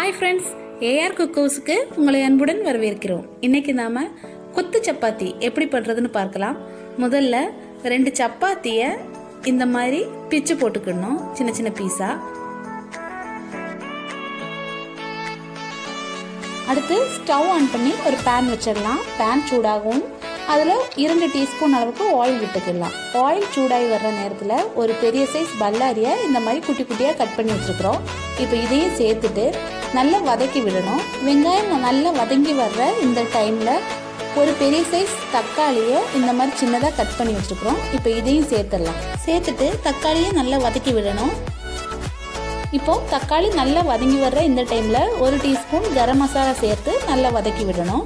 hi friends AR குக்கோஸுக்கு உங்களை அன்புடன் வரவேற்கிறோம் இன்னைக்கு நாம கொத்து சப்பாத்தி எப்படி பண்ணுறதுன்னு பார்க்கலாம் முதல்ல ரெண்டு சப்பாத்தியை இந்த மாதிரி பிச்சு போட்டுக்கணும் சின்ன சின்ன பீஸா அடுத்து ஸ்டவ் ஆன் பண்ணி ஒரு பேன் வச்சிடலாம் பேன் சூடாகும் அதில் இரண்டு டீஸ்பூன் அளவுக்கு ஆயில் விட்டுக்கலாம் ஆயில் சூடாகி வர்ற நேரத்தில் ஒரு பெரிய சைஸ் பல்லாரியை இந்த மாதிரி குட்டி குட்டியாக கட் பண்ணி வச்சுருக்குறோம் இப்போ இதையும் சேர்த்துட்டு நல்லா வதக்கி விடணும் வெங்காயம் நல்லா வதங்கி வர்ற இந்த டைமில் ஒரு பெரிய சைஸ் தக்காளியை இந்த மாதிரி சின்னதாக கட் பண்ணி வச்சுருக்குறோம் இப்போ இதையும் சேர்த்துடலாம் சேர்த்துட்டு தக்காளியை நல்லா வதக்கி விடணும் இப்போ தக்காளி நல்லா வதங்கி வர்ற இந்த டைமில் ஒரு டீஸ்பூன் கரம் மசாலா சேர்த்து நல்லா வதக்கி விடணும்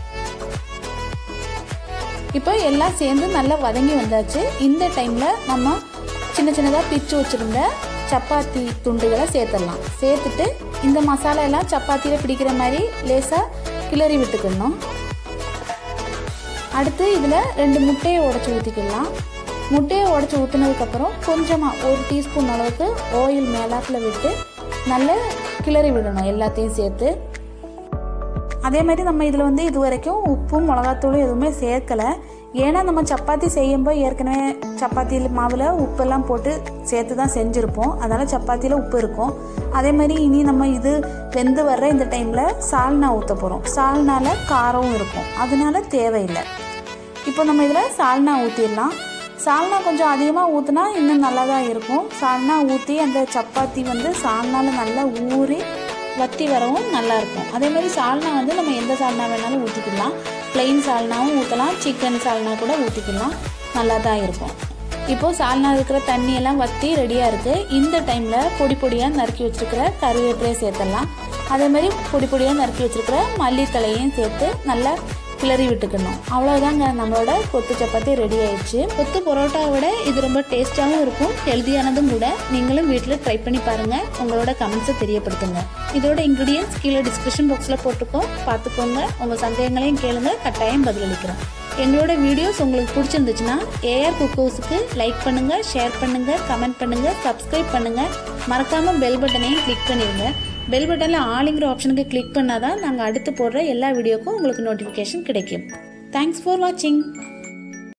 இப்போ எல்லாம் சேர்ந்து நல்லா வதங்கி வந்தாச்சு இந்த டைமில் நம்ம சின்ன சின்னதாக பிச்சு வச்சுருந்த சப்பாத்தி துண்டுகளை சேர்த்துடலாம் சேர்த்துட்டு இந்த மசாலா எல்லாம் சப்பாத்தியில் பிடிக்கிற மாதிரி லேசாக கிளறி விட்டுக்கணும் அடுத்து இதில் ரெண்டு முட்டையை உடச்சி ஊற்றிக்கலாம் முட்டையை உடச்சி ஊற்றினதுக்கப்புறம் கொஞ்சமாக ஒரு டீஸ்பூன் அளவுக்கு ஆயில் மேலாப்பில் விட்டு நல்லா கிளறி விடணும் எல்லாத்தையும் சேர்த்து அதே மாதிரி நம்ம இதில் வந்து இது வரைக்கும் உப்பும் மிளகாத்தூளும் எதுவுமே சேர்க்கலை ஏன்னா நம்ம சப்பாத்தி செய்யும்போது ஏற்கனவே சப்பாத்தியில் மாவில் உப்பெல்லாம் போட்டு சேர்த்து தான் செஞ்சுருப்போம் அதனால் சப்பாத்தியில் உப்பு இருக்கும் அதே மாதிரி இனி நம்ம இது வெந்து வர்ற இந்த டைமில் சால்னா ஊற்ற போகிறோம் சால்னால காரமும் இருக்கும் அதனால தேவையில்லை இப்போ நம்ம இதில் சால்னா ஊற்றிடலாம் சால்னா கொஞ்சம் அதிகமாக ஊற்றினா இன்னும் நல்லா தான் இருக்கும் சால்னா ஊற்றி அந்த சப்பாத்தி வந்து சால்னால நல்லா ஊறி வத்தி வரவும் நல்லாயிருக்கும் அதே மாதிரி சால்னா வந்து நம்ம எந்த சால்னா வேணாலும் ஊற்றிக்கலாம் பிளெயின் சால்னாவும் ஊற்றலாம் சிக்கன் சால்னா கூட ஊற்றிக்கலாம் நல்லா தான் இருக்கும் இப்போது சால்னா இருக்கிற தண்ணியெல்லாம் வற்றி ரெடியாக இருக்குது இந்த டைமில் பொடி பொடியாக நறுக்கி வச்சுருக்கிற கருவேப்பிலையை சேர்த்துடலாம் அதே மாதிரி பொடி பொடியாக நறுக்கி வச்சுருக்கிற மல்லித்தலையும் சேர்த்து நல்லா கிளறி விட்டுக்கணும் அவ்வளோதாங்க நம்மளோட கொத்து சப்பாத்தி ரெடி ஆயிடுச்சு கொத்து பரோட்டாவை விட இது ரொம்ப டேஸ்ட்டாகவும் இருக்கும் ஹெல்த்தியானதும் கூட நீங்களும் வீட்டில் ட்ரை பண்ணி பாருங்கள் உங்களோட கமெண்ட்ஸை தெரியப்படுத்துங்க இதோட இன்க்ரீடியன்ஸ் கீழே டிஸ்கிரிப்ஷன் பாக்ஸில் போட்டுக்கோம் பார்த்துக்கோங்க உங்கள் சந்தேகங்களையும் கேளுங்க கட்டாயம் பதிலளிக்கிறோம் எங்களோட வீடியோஸ் உங்களுக்கு பிடிச்சிருந்துச்சுன்னா ஏஆர் குக்கோஸுக்கு லைக் பண்ணுங்கள் ஷேர் பண்ணுங்கள் கமெண்ட் பண்ணுங்கள் சப்ஸ்கிரைப் பண்ணுங்கள் மறக்காமல் பெல் பட்டனையும் கிளிக் பண்ணிடுங்க பெல் பட்டனில் ஆளுங்கிற ஆப்ஷனுக்கு கிளிக் பண்ணால் தான் நாங்கள் அடுத்து போடுற எல்லா வீடியோக்கும் உங்களுக்கு நோட்டிஃபிகேஷன் கிடைக்கும் தேங்க்ஸ் ஃபார் வாட்சிங்